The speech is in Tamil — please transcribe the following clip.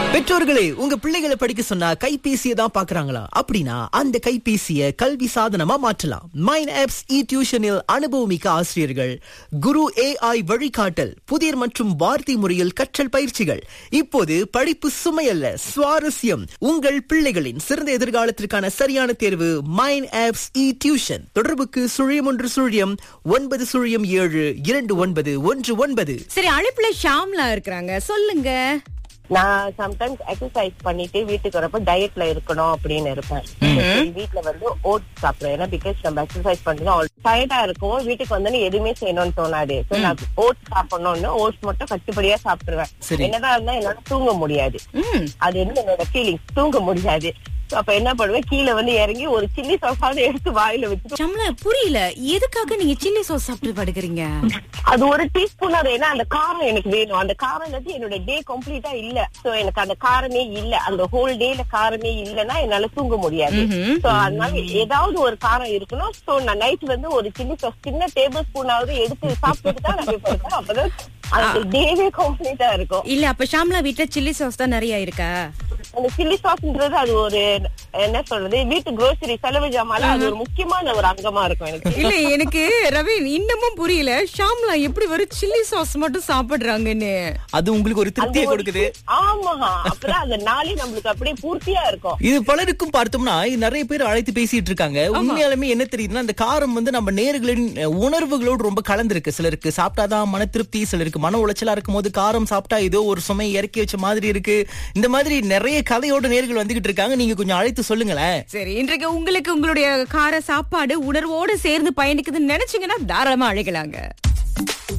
பெற்றோர்களே உங்க பிள்ளைகளை படிக்க சொன்னா கைபேசியை தான் பாக்குறாங்களா அப்படின்னா அந்த கைபேசியை கல்வி சாதனமா மாற்றலாம் மைன் ஆப்ஸ் இ டியூஷனில் அனுபவமிக்க ஆசிரியர்கள் குரு ஏஐ வழிகாட்டல் புதிர் மற்றும் வார்த்தை முறையில் கற்றல் பயிற்சிகள் இப்போது படிப்பு சுமையல்ல சுவாரஸ்யம் உங்கள் பிள்ளைகளின் சிறந்த எதிர்காலத்திற்கான சரியான தேர்வு மைன் ஆப்ஸ் இ டியூஷன் தொடர்புக்கு சுழியம் ஒன்று சுழியம் ஒன்பது சுழியம் ஏழு இரண்டு ஒன்பது ஒன்று ஒன்பது சரி அழைப்புல ஷாம்லா இருக்கிறாங்க சொல்லுங்க நான் சம்டைம்ஸ் எக்ஸசைஸ் பண்ணிட்டு வீட்டுக்கு வரப்ப டயட்ல இருக்கணும் அப்படின்னு இருப்பேன் சரி, வீட்ல வந்து ஓட்ஸ் சாப்பிடுவேன் ஏன்னா பிகாஸ் நம்ம எக்ஸசைஸ் பண்ணணும் டயர்டா இருக்கும் வீட்டுக்கு வந்து எதுவுமே செய்யணும்னு தோணாது So, நான் ஓட்ஸ் சாப்பிடணும்னு ஓட்ஸ் மட்டும் கட்டுப்படியா சாப்பிட்டுருவேன் சரி. என்னதான் இருந்தா என்னால தூங்க முடியாது ம் அது வந்து என்னோட ஃபீலிங் தூங்க முடியாது So, அப்ப என்ன பண்ணுவேன் கீழே வந்து இறங்கி ஒரு சில்லி சாஸாவது எடுத்து வாயில வச்சுட்டு ஷாம்லா புரியல எதுக்காக நீங்க சில்லி சாஸ் சாப்பிட்டு படுக்கிறீங்க அது ஒரு டீஸ்பூன் அது ஏன்னா அந்த காரம் எனக்கு வேணும் அந்த காரம் இல்லாட்டி என்னோட டே கம்ப்ளீட்டா இல்ல சோ எனக்கு அந்த காரமே இல்ல அந்த ஹோல் டேல காரமே இல்லன்னா என்னால தூங்க முடியாது ம்ஹும். சோ அதனால ஏதாவது ஒரு காரம் இருக்கணும் சோ நான் நைட் வந்து ஒரு சில்லி சாஸ் சின்ன டேபிள் ஸ்பூனாவது எடுத்து சாப்பிட்டுட்டு தான் நான் போய் படுப்பேன் அப்பதான் அந்த டேவே கம்ப்ளீட்டா இருக்கும் இல்ல அப்ப ஷாம்லா வீட்ல சில்லி சாஸ் தான் நிறைய இருக்கா அந்த சில்லி சாஸ்ன்றது அது ஒரு என்ன சொல்றது வீட்டு grocery செலவு ஜாமால அது ஒரு முக்கியமான ஒரு அங்கமா இருக்கும் எனக்கு இல்ல எனக்கு ரவீன் இன்னமும் புரியல ஷாம்லா எப்படி வெறும் சில்லி சாஸ் மட்டும் சாப்பிடுறாங்கன்னு அது உங்களுக்கு ஒரு திருப்தியை அந்த ஒரு- கொடுக்குது ஆமா அப்பதான் அந்த நாளே நம்மளுக்கு அப்படியே பூர்த்தியா இருக்கும் இது பலருக்கும் பார்த்தோம்னா இது நிறைய பேர் அழைத்து பேசிட்டு இருக்காங்க உண்மையாலுமே என்ன தெரியுதுன்னா அந்த காரம் வந்து நம்ம நேர்களின் அஹ், உணர்வுகளோடு ரொம்ப கலந்திருக்கு சிலருக்கு சாப்பிட்டாதான் மன திருப்தி சிலருக்கு மன உளைச்சலா இருக்கும் போது காரம் சாப்பிட்டா ஏதோ ஒரு சுமை இறக்கி வச்ச மாதிரி இருக்கு இந்த மாதிரி நிறைய கதையோட நேர்கள் வந்துகிட்டு இருக்காங்க நீங்க கொஞ்சம் அழைத்து சொல்லுங்களேன் சரி இன்றைக்கு உங்களுக்கு உங்களுடைய கார சாப்பாடு உணர்வோடு சேர்ந்து பயணிக்குதுன்னு நினைச்சீங்கன்னா தாராளமா அழைக்கலாங்க